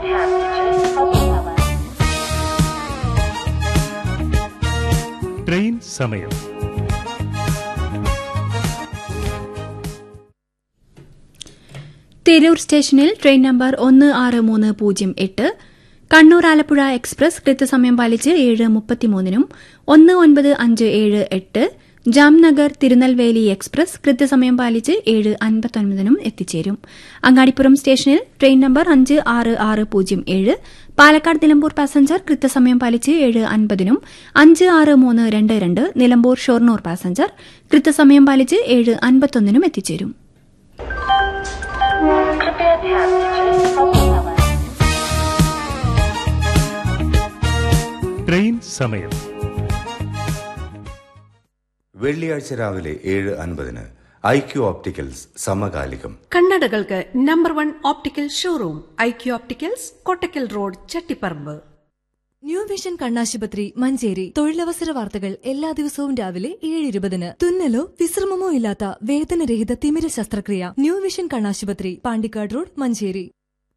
train സമയം തിരൂർ സ്റ്റേഷനിൽ train number ഒന്ന് ആറ് മൂന്ന് പൂജ്യം എട്ട് കണ്ണൂർ ആലപ്പുഴ എക്സ്പ്രസ് കൃത്യസമയം പാലിച്ച് ഏഴ് മുപ്പത്തിമൂന്നിനും ഒന്ന് ഒൻപത് അഞ്ച് ഏഴ് എട്ട് ജാംനഗർ തിരുനെൽവേലി എക്സ്പ്രസ് കൃത്യസമയം പാലിച്ച് ഏഴ് അൻപത്തൊൻപതിനും എത്തിച്ചേരും അങ്ങാടിപ്പുറം സ്റ്റേഷനിൽ ട്രെയിൻ നമ്പർ അഞ്ച് ആറ് ആറ് പൂജ്യം ഏഴ് പാലക്കാട് നിലമ്പൂർ പാസഞ്ചർ കൃത്യസമയം പാലിച്ച് ഏഴ് അൻപതിനും അഞ്ച് ആറ് മൂന്ന് രണ്ട് രണ്ട് നിലമ്പൂർ ഷൊർണൂർ പാസഞ്ചർ കൃത്യസമയം പാലിച്ച് ഏഴ് അൻപത്തൊന്നിനും എത്തിച്ചേരും ട്രെയിൻ സമയം വെള്ളിയാഴ്ച രാവിലെ ഏഴ് അൻപതിന് ഐ ക്യു ഓപ്റ്റിക്കൽസ് സമകാലികം കണ്ണടകൾക്ക് number one optical showroom I Q opticals Kottakkal road Chattipparamba new vision കണ്ണാശുപത്രി മഞ്ചേരി തൊഴിലവസര വാർത്തകൾ എല്ലാ ദിവസവും രാവിലെ ഏഴ് ഇരുപതിന് തുന്നലോ വിശ്രമമോ ഇല്ലാത്ത വേദനരഹിത തിമിര ശസ്ത്രക്രിയ ന്യൂ വിഷൻ കണ്ണാശുപത്രി പാണ്ടിക്കാട് റോഡ് മഞ്ചേരി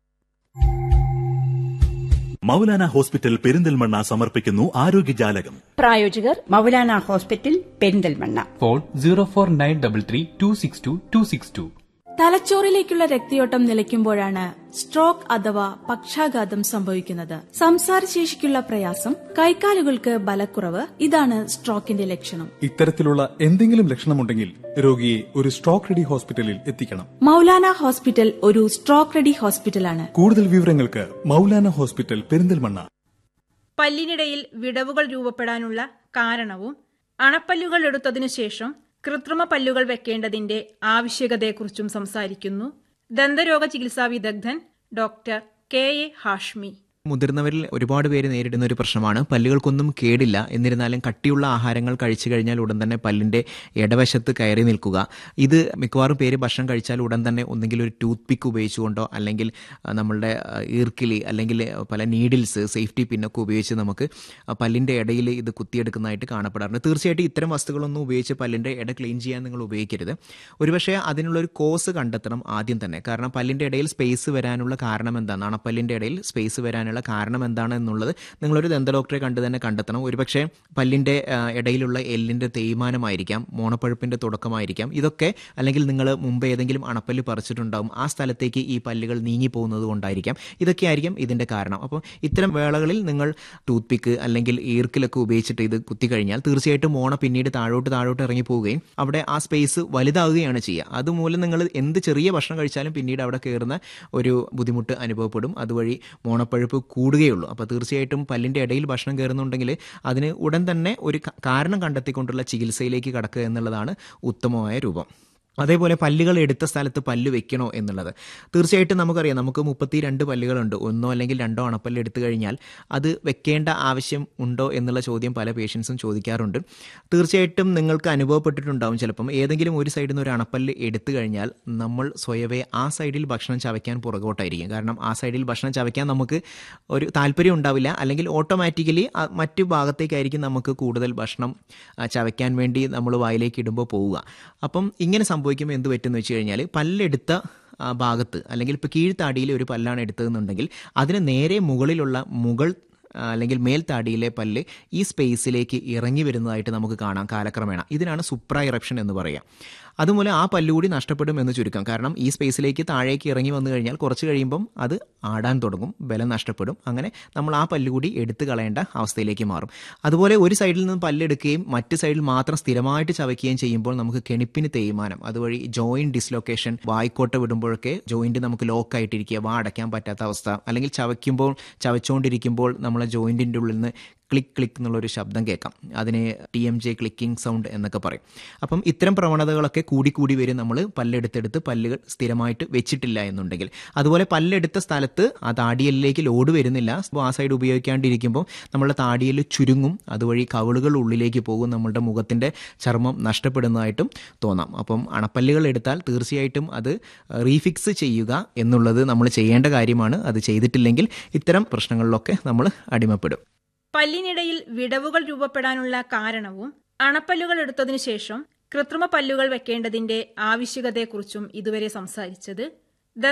മൗലാന ഹോസ്പിറ്റൽ പെരിന്തൽമണ്ണ സമർപ്പിക്കുന്നു ആരോഗ്യജാലകം പ്രായോജകർ Moulana hospital Perinthalmanna phone zero four nine double three two six two two six two തലച്ചോറിലേക്കുള്ള രക്തയോട്ടം നിലയ്ക്കുമ്പോഴാണ് സ്ട്രോക്ക് അഥവാ പക്ഷാഘാതം സംഭവിക്കുന്നത് സംസാരശേഷിക്കുള്ള പ്രയാസം കൈക്കാലുകൾക്ക് ബലക്കുറവ് ഇതാണ് സ്ട്രോക്കിന്റെ ലക്ഷണം ഇത്തരത്തിലുള്ള എന്തെങ്കിലും ലക്ഷണമുണ്ടെങ്കിൽ രോഗിയെ ഒരു സ്ട്രോക്ക് റെഡി ഹോസ്പിറ്റലിൽ എത്തിക്കണം മൗലാന ഹോസ്പിറ്റൽ ഒരു സ്ട്രോക്ക് റെഡി ഹോസ്പിറ്റലാണ് കൂടുതൽ വിവരങ്ങൾക്ക് മൗലാന ഹോസ്പിറ്റൽ പെരിന്തൽമണ്ണ പല്ലിനിടയിൽ വിടവുകൾ രൂപപ്പെടാനുള്ള കാരണവും അണപ്പല്ലുകൾ എടുത്തതിനു ശേഷം കൃത്രിമ പല്ലുകൾ വെക്കേണ്ടതിന്റെ ആവശ്യകതയെക്കുറിച്ചും സംസാരിക്കുന്നു ദന്തരോഗ ചികിത്സാ വിദഗ്ധൻ ഡോക്ടർ കെ എ ഹാഷ്മി മുതിർന്നവരിൽ ഒരുപാട് പേര് നേരിടുന്ന ഒരു പ്രശ്നമാണ് പല്ലുകൾക്കൊന്നും കേടില്ല എന്നിരുന്നാലും കട്ടിയുള്ള ആഹാരങ്ങൾ കഴിച്ചു കഴിഞ്ഞാൽ ഉടൻ തന്നെ പല്ലിന്റെ ഇടവശത്ത് കയറി നിൽക്കുക ഇത് മിക്കവാറും പേര് ഭക്ഷണം കഴിച്ചാൽ ഉടൻ തന്നെ ഒന്നെങ്കിൽ ഒരു ടൂത്ത് പിക്ക് ഉപയോഗിച്ചുകൊണ്ടോ അല്ലെങ്കിൽ ആ, നമ്മളുടെ ആ, ഈർക്കിലി അല്ലെങ്കിൽ പല നീഡിൽസ് സേഫ്റ്റി പിന്നൊക്കെ ഉപയോഗിച്ച് നമുക്ക് ആ പല്ലിന്റെ ഇടയിൽ ഇത് കുത്തിയെടുക്കുന്നതായിട്ട് കാണപ്പെടാറുണ്ട് തീർച്ചയായിട്ടും ഇത്തരം വസ്തുക്കളൊന്നും ഉപയോഗിച്ച് പല്ലിന്റെ ഇട ക്ലീൻ ചെയ്യാൻ നിങ്ങൾ ഉപയോഗിക്കരുത് ഒരുപക്ഷെ അതിനുള്ള ഒരു കോസ് കണ്ടെത്തണം ആദ്യം തന്നെ കാരണം പല്ലിന്റെ ഇടയിൽ സ്പേസ് വരാനുള്ള കാരണം എന്താണ് അണപ്പല്ലിന്റെ ഇടയിൽ സ്പേസ് വരാനുള്ള കാരണം എന്താണ് എന്നുള്ളത് നിങ്ങളൊരു ദന്ത ഡോക്ടറെ കണ്ട് തന്നെ കണ്ടെത്തണം ഒരുപക്ഷെ പല്ലിന്റെ ആ, ഇടയിലുള്ള എല്ലിന്റെ തേയ്മാനമായിരിക്കാം മോണപ്പഴുപ്പിന്റെ തുടക്കമായിരിക്കാം ഇതൊക്കെ അല്ലെങ്കിൽ നിങ്ങൾ മുമ്പ് ഏതെങ്കിലും അണപ്പല്ല് പറിച്ചിട്ടുണ്ടാവും ആ സ്ഥലത്തേക്ക് ഈ പല്ലുകൾ നീങ്ങി പോകുന്നത് കൊണ്ടായിരിക്കാം ഇതൊക്കെ ആയിരിക്കും ഇതിന്റെ കാരണം അപ്പോൾ ഇത്തരം വേളകളിൽ നിങ്ങൾ ടൂത്ത് പിക്ക് അല്ലെങ്കിൽ ഈർക്കിലൊക്കെ ഉപയോഗിച്ചിട്ട് ഇത് കുത്തിക്കഴിഞ്ഞാൽ തീർച്ചയായിട്ടും മോണ പിന്നീട് താഴോട്ട് താഴോട്ട് ഇറങ്ങി പോവുകയും അവിടെ ആ സ്പേസ് വലുതാവുകയാണ് ചെയ്യുക അതുമൂലം നിങ്ങൾ എന്ത് ചെറിയ ഭക്ഷണം കഴിച്ചാലും പിന്നീട് അവിടെ കയറുന്ന ഒരു ബുദ്ധിമുട്ട് അനുഭവപ്പെടും അതുവഴി മോണപ്പഴുപ്പ് കൂടുകയുള്ളൂ അപ്പോൾ തീർച്ചയായിട്ടും പല്ലിൻ്റെ ഇടയിൽ ഭക്ഷണം കയറുന്നുണ്ടെങ്കിൽ അതിന് ഉടൻ തന്നെ ഒരു ക- കാരണം കണ്ടെത്തിക്കൊണ്ടുള്ള ചികിത്സയിലേക്ക് കടക്കുക എന്നുള്ളതാണ് ഉത്തമമായ രൂപം അതേപോലെ പല്ലുകൾ എടുത്ത സ്ഥലത്ത് പല്ല് വെക്കണോ എന്നുള്ളത് തീർച്ചയായിട്ടും നമുക്കറിയാം നമുക്ക് മുപ്പത്തി രണ്ട് പല്ലുകളുണ്ട് ഒന്നോ അല്ലെങ്കിൽ രണ്ടോ അണപ്പല്ല് എടുത്തു കഴിഞ്ഞാൽ അത് വെക്കേണ്ട ആവശ്യം ഉണ്ടോ എന്നുള്ള ചോദ്യം പല പേഷ്യൻസും ചോദിക്കാറുണ്ട് തീർച്ചയായിട്ടും നിങ്ങൾക്ക് അനുഭവപ്പെട്ടിട്ടുണ്ടാവും ചിലപ്പം ഏതെങ്കിലും ഒരു സൈഡിൽ നിന്ന് ഒരു അണപ്പല്ല് എടുത്തു കഴിഞ്ഞാൽ നമ്മൾ സ്വയവേ ആ സൈഡിൽ ഭക്ഷണം ചവയ്ക്കാൻ പുറകോട്ടായിരിക്കും കാരണം ആ സൈഡിൽ ഭക്ഷണം ചവയ്ക്കാൻ നമുക്ക് ഒരു താല്പര്യം ഉണ്ടാവില്ല അല്ലെങ്കിൽ ഓട്ടോമാറ്റിക്കലി മറ്റു ഭാഗത്തേക്കായിരിക്കും നമുക്ക് കൂടുതൽ ഭക്ഷണം ആ, ചവയ്ക്കാൻ വേണ്ടി നമ്മൾ വായിലേക്ക് ഇടുമ്പോൾ പോവുക അപ്പം ഇങ്ങനെ സംഭവിക്കുമ്പോൾ എന്ത് പറ്റുമെന്ന് വെച്ച് കഴിഞ്ഞാൽ പല്ലെടുത്ത ആ, ഭാഗത്ത് അല്ലെങ്കിൽ ഇപ്പോൾ കീഴ്ത്താടിയിൽ ഒരു പല്ലാണ് എടുത്തതെന്നുണ്ടെങ്കിൽ അതിന് നേരെ മുകളിലുള്ള മുകൾ ആ, അല്ലെങ്കിൽ മേൽത്താടിയിലെ പല്ല് ഈ സ്പേസിലേക്ക് ഇറങ്ങി വരുന്നതായിട്ട് നമുക്ക് കാണാം കാലക്രമേണ ഇതിനാണ് സുപ്ര ഇറപ്ഷൻ എന്ന് പറയുക അതുമൂലം ആ പല്ല് കൂടി നഷ്ടപ്പെടും എന്ന് ചുരുക്കം കാരണം ഈ സ്പേസിലേക്ക് താഴേക്ക് ഇറങ്ങി വന്നു കഴിഞ്ഞാൽ കുറച്ച് കഴിയുമ്പം അത് ആടാൻ തുടങ്ങും ബലം നഷ്ടപ്പെടും അങ്ങനെ നമ്മൾ ആ പല്ല് കൂടി എടുത്തു കളയേണ്ട അവസ്ഥയിലേക്ക് മാറും അതുപോലെ ഒരു സൈഡിൽ നിന്ന് പല്ലെടുക്കുകയും മറ്റ് സൈഡിൽ മാത്രം സ്ഥിരമായിട്ട് ചവയ്ക്കുകയും ചെയ്യുമ്പോൾ നമുക്ക് കെണിപ്പിന് തേയ്മാനം അതുവഴി ജോയിന്റ് ഡിസ്ലൊക്കേഷൻ വായിക്കോട്ട വിടുമ്പോഴൊക്കെ ജോയിന്റ് നമുക്ക് ലോക്ക് ആയിട്ടിരിക്കുക വാ അടയ്ക്കാൻ പറ്റാത്ത അവസ്ഥ അല്ലെങ്കിൽ ചവയ്ക്കുമ്പോൾ ചവച്ചുകൊണ്ടിരിക്കുമ്പോൾ നമ്മളെ ജോയിന്റിൻ്റെ ഉള്ളിൽ നിന്ന് ക്ലിക്ക് ക്ലിക്ക് എന്നുള്ളൊരു ശബ്ദം കേൾക്കാം അതിനെ T M J clicking sound എന്നൊക്കെ പറയും അപ്പം ഇത്തരം പ്രവണതകളൊക്കെ കൂടി കൂടി വരും നമ്മൾ പല്ലെടുത്തെടുത്ത് പല്ലുകൾ സ്ഥിരമായിട്ട് വെച്ചിട്ടില്ല എന്നുണ്ടെങ്കിൽ അതുപോലെ പല്ലെടുത്ത സ്ഥലത്ത് ആ താടിയലിലേക്ക് ലോഡ് വരുന്നില്ല അപ്പോൾ ആ സൈഡ് ഉപയോഗിക്കാണ്ടിരിക്കുമ്പോൾ നമ്മളുടെ താടിയൽ ചുരുങ്ങും അതുവഴി കവിളുകൾ ഉള്ളിലേക്ക് പോകും നമ്മളുടെ മുഖത്തിൻ്റെ ചർമ്മം നഷ്ടപ്പെടുന്നതായിട്ടും തോന്നാം അപ്പം അണപ്പല്ലുകൾ എടുത്താൽ തീർച്ചയായിട്ടും അത് റീഫിക്സ് ചെയ്യുക എന്നുള്ളത് നമ്മൾ ചെയ്യേണ്ട കാര്യമാണ് അത് ചെയ്തിട്ടില്ലെങ്കിൽ ഇത്തരം പ്രശ്നങ്ങളിലൊക്കെ നമ്മൾ അടിമപ്പെടും പല്ലിനിടയിൽ വിടവുകൾ രൂപപ്പെടാനുള്ള കാരണവും അണപ്പല്ലുകൾ എടുത്തതിനു ശേഷം കൃത്രിമ പല്ലുകൾ വെക്കേണ്ടതിന്റെ ആവശ്യകതയെക്കുറിച്ചും ഇതുവരെ സംസാരിച്ചത്